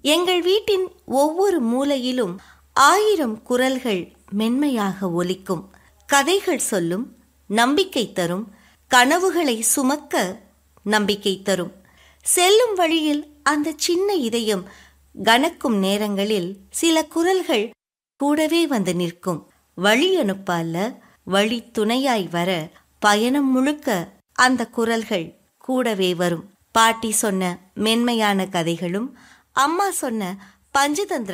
எங்கள் வீட்டின் ஒவ்வொரு மூலையிலும் ஆயிரம் குரல்கள் மென்மையாக ஒலிக்கும் கதைகள் சொல்லும் நம்பிக்கை தரும் கனவுகளை சுமக்க நம்பிக்கை தரும் செல்லும் வழியில் அந்த சின்ன இதயம் கனக்கும் நேரங்களில் சில குரல்கள் கூடவே வந்து நிற்கும் வழி அனுப்ப அல்ல வழி துணையாய் வர பயணம் முழுக்க அந்த குரல்கள் கூடவே வரும் பாட்டி சொன்ன மென்மையான கதைகளும் அம்மா சொன்ன பஞ்சதந்திர